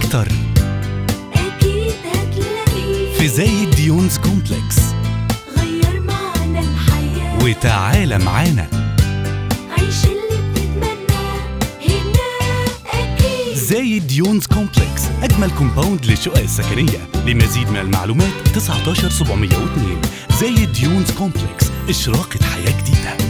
أكتر أكيد هتلاقيه في زايد ديونز كومبلكس غير معنا الحياة وتعالى معانا عيش اللي بتتمناه هنا أكيد زايد ديونز كومبلكس أجمل كومباوند للشقق السكنية لمزيد من المعلومات 19702 زايد ديونز كومبلكس إشراقة حياة جديدة